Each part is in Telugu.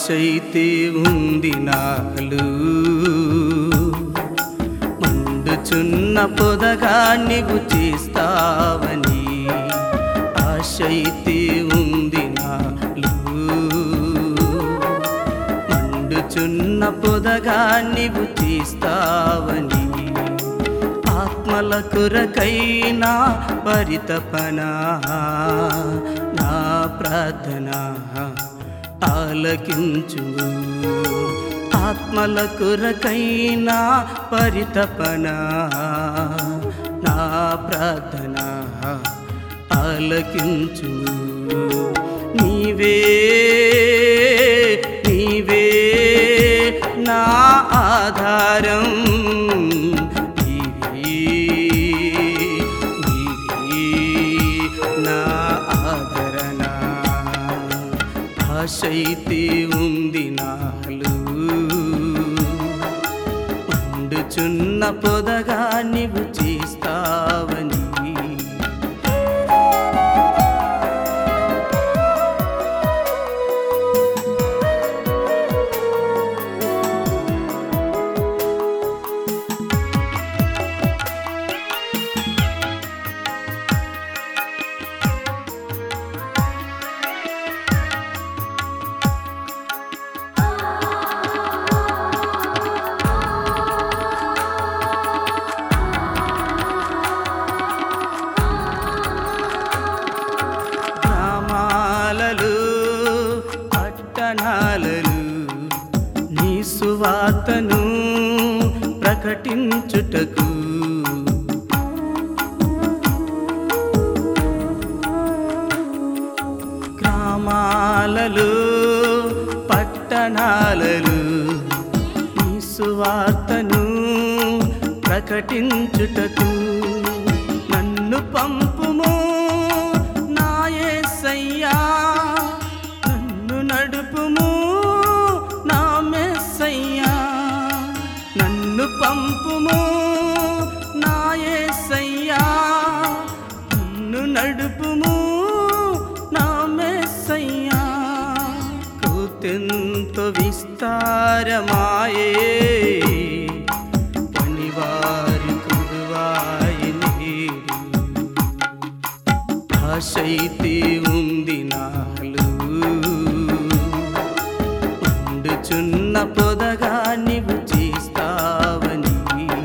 ఆశైతే ఉంది నాలు మండుచున్న పొదగా నీవు చేస్తావని ఆశైతే ఉంది నాలు మండుచున్న పొదగా నీవు చేస్తావని ఆత్మల కొరకైనా పరితపనా నా ప్రార్థన ఆలకించు ఆత్మల కొరకైనా పరితపనా నా ప్రార్థన ఆలకించు నీవే నీవే నా ఆధారం నీవే నీవే నా ఆదరణ ఆశైతే ఉంది నాలు మండుచున్న పొదగా నీవు చేస్తావని గ్రామాలలో పట్టణాలలో నీ సువార్తను ప్రకటించుటకు గ్రామాలలో పట్టణాలలో నీ సువార్తను ప్రకటించుటకు నన్ను పంపుము నా యేసయ్యా నన్ను నడుపుము నా మెస్సయ్యా నన్ను పంపుము నా యేసయ్యా నన్ను నడుపుము నా మెస్సయ్యా కూతెంతో విస్తారమాయే పనివారి కురువాయి నీరు ఆశైతే ఉంది నాలు మండుచున్న పొదగా నీవు చేస్తావని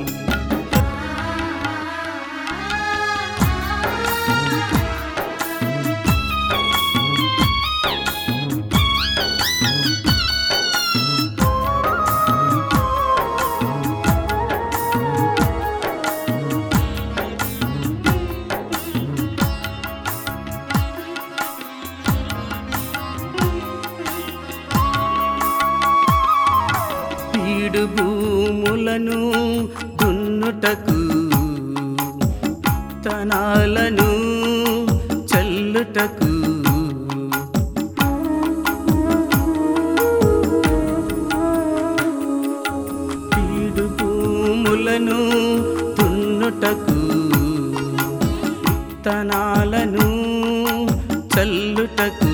పీడు భూములను దున్నుటకు తనాలను చల్లుటకు పీడు భూములను దున్నుటకు తనాలను చల్లుటకు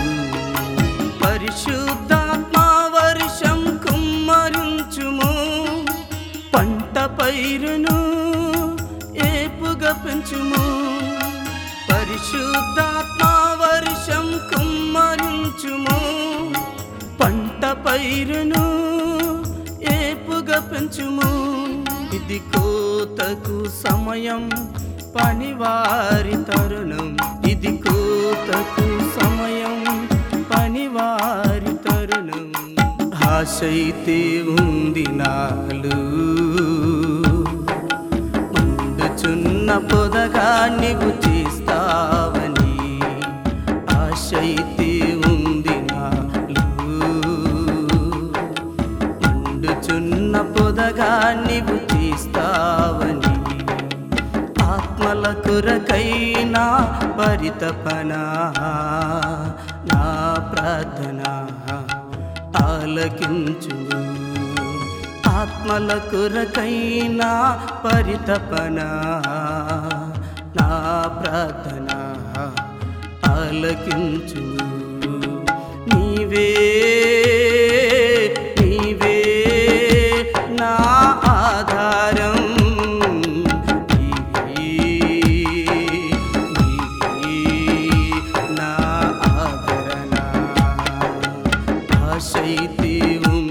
పరిశుద్ధాత్మ వర్షం కుమ్మరించుము పంట పైరును ఏపుగా పెంచుము పరిశుద్ధాత్మ వర్షం కుమ్మరించుము పంట పైరును ఏపుగా పెంచుము ఇది కోతకు సమయం పనివారి తరుణం ఇది కోతకు సమయం పనివారి తరుణం ఆశైతే ఉంది నాలు మండుచున్న పొదగా నీవు చేస్తావని ఆశైతే ఉంది నాలు మండుచున్న పొదగా నీవు చేస్తావని ఆత్మల కొరకైనా పరితపనా నా ప్రార్థన ఆలకించు ఆత్మల కొరకైనా పరితపనా నా ప్రార్థన ఆలకించు నీవే ఆశైతే